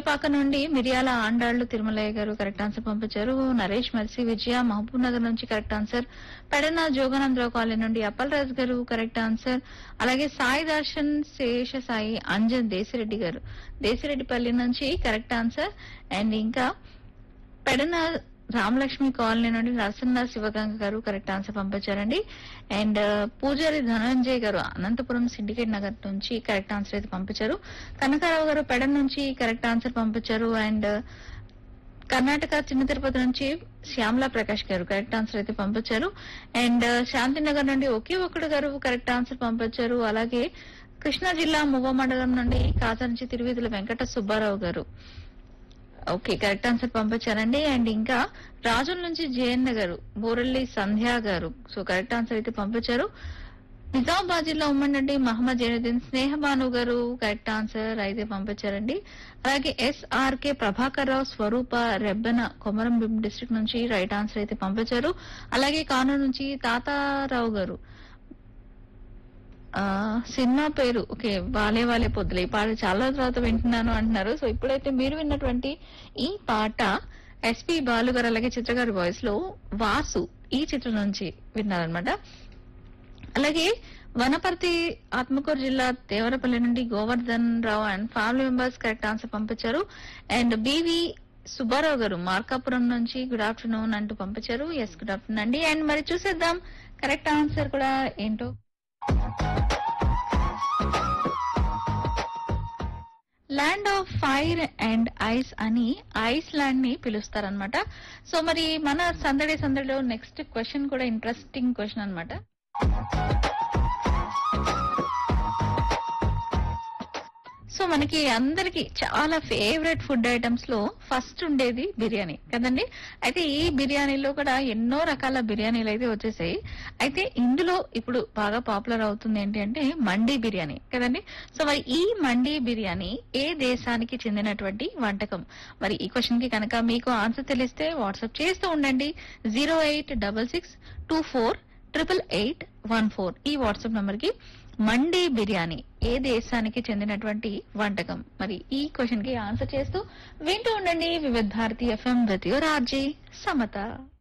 పుట్టపాక నుండి మిరియాల ఆండాళ్లు తిరుమలయ్య గారు కరెక్ట్ ఆన్సర్ పంపించారు నరేష్ మర్సి విజయ మహబూబ్ నగర్ నుంచి correct answer Pedana Joganandarao colony నుండి అప్పల్ రాజ్ గారు కరెక్ట్ ఆన్సర్ అలాగే సాయి దర్శన్ శేష సాయి అంజన్ దేశిరెడ్డి గారు దేశిరెడ్డిపల్లి నుంచి కరెక్ట్ ఆన్సర్ అండ్ ఇంకా పెడన రామలక్ష్మి కాలనీ నుండి నరసన్న శివగంగ గారు కరెక్ట్ ఆన్సర్ పంపించారండి అండ్ పూజారి ధనంజయ్ గారు అనంతపురం సిండికేట్ నగర్ నుంచి కరెక్ట్ ఆన్సర్ అయితే పంపించారు కనకారావు గారు పెడన్ నుంచి కరెక్ట్ ఆన్సర్ పంపించారు అండ్ కర్ణాటక చిన్న తిరుపతి నుంచి శ్యామలా ప్రకాష్ గారు కరెక్ట్ ఆన్సర్ అయితే పంపించారు అండ్ శాంతినగర్ నుండి ఒకే ఒక్కడు గారు కరెక్ట్ ఆన్సర్ పంపించారు అలాగే కృష్ణా జిల్లా మువ్వ మండలం నుండి కాసా నుంచి తిరువీధుల వెంకట సుబ్బారావు గారు ఓకే కరెక్ట్ ఆన్సర్ పంపించారండి అండ్ ఇంకా రాజుల నుంచి జయన్న గారు బోరల్లి సంధ్య గారు సో కరెక్ట్ ఆన్సర్ అయితే పంపించారు నిజామాబాద్ జిల్లా ఉమ్మడి మహమ్మద్ జైనుద్దీన్ స్నేహబాను గారు కరెక్ట్ ఆన్సర్ అయితే పంపించారండి అలాగే ఎస్ఆర్కే ప్రభాకర్ రావు స్వరూప రెబ్బెన కొమరంభీం డిస్ట్రిక్ట్ నుంచి రైట్ ఆన్సర్ అయితే పంపించారు అలాగే కానూరు నుంచి తాతారావు గారు ఆ సినిమా పేరు ఓకే వాలే వాలే పొద్దులే ఈ పాట చాలా రోజుల తర్వాత వింటున్నాను అంటున్నారు సో ఇప్పుడైతే మీరు విన్నటువంటి ఈ పాట ఎస్పి బాలు గారు అలాగే చిత్ర గారి వాయిస్ లో వాసు ఈ చిత్రం నుంచి విన్నారనమాట అలాగే వనపర్తి ఆత్మకూరు జిల్లా దేవరపల్లి నుండి Govardhan Rao and family members correct answer పంపించారు అండ్ బివి సుబ్బారావు గారు మార్కాపురం నుంచి గుడ్ ఆఫ్టర్నూన్ అంటూ పంపించారు ఎస్ గుడ్ ఆఫ్టర్నూన్ అండి అండ్ మరి చూసేద్దాం కరెక్ట్ ఆన్సర్ కూడా ఏంటో land of fire and ice అని ఐస్ ల్యాండ్ ని పిలుస్తారనమాట సో మరి మన సందడి సందడిలో నెక్స్ట్ క్వశ్చన్ కూడా ఇంట్రెస్టింగ్ క్వశ్చన్ అన్నమాట సో మనకి అందరికి చాలా ఫేవరెట్ ఫుడ్ ఐటమ్స్ లో ఫస్ట్ ఉండేది బిర్యానీ కదండి అయితే ఈ బిర్యానీలో కూడా ఎన్నో రకాల బిర్యానీలు అయితే వచ్చేసాయి అయితే ఇందులో ఇప్పుడు బాగా పాపులర్ అవుతుంది ఏంటి అంటే మండీ బిర్యానీ కదండి సో మరి ఈ మండీ బిర్యానీ ఏ దేశానికి చెందినటువంటి వంటకం మరి ఈ క్వశ్చన్ కి కనుక మీకు ఆన్సర్ తెలిస్తే వాట్సాప్ చేస్తూ ఉండండి zero eight double six two four triple eight one four ఈ వాట్సాప్ నంబర్ కి మండీ బిర్యానీ ఏ దేశానికి చెందినటువంటి వంటకం మరి ఈ క్వశ్చన్ కి ఆన్సర్ చేస్తూ వింటూ ఉండండి Vividh Bharati FM with your RJ Samata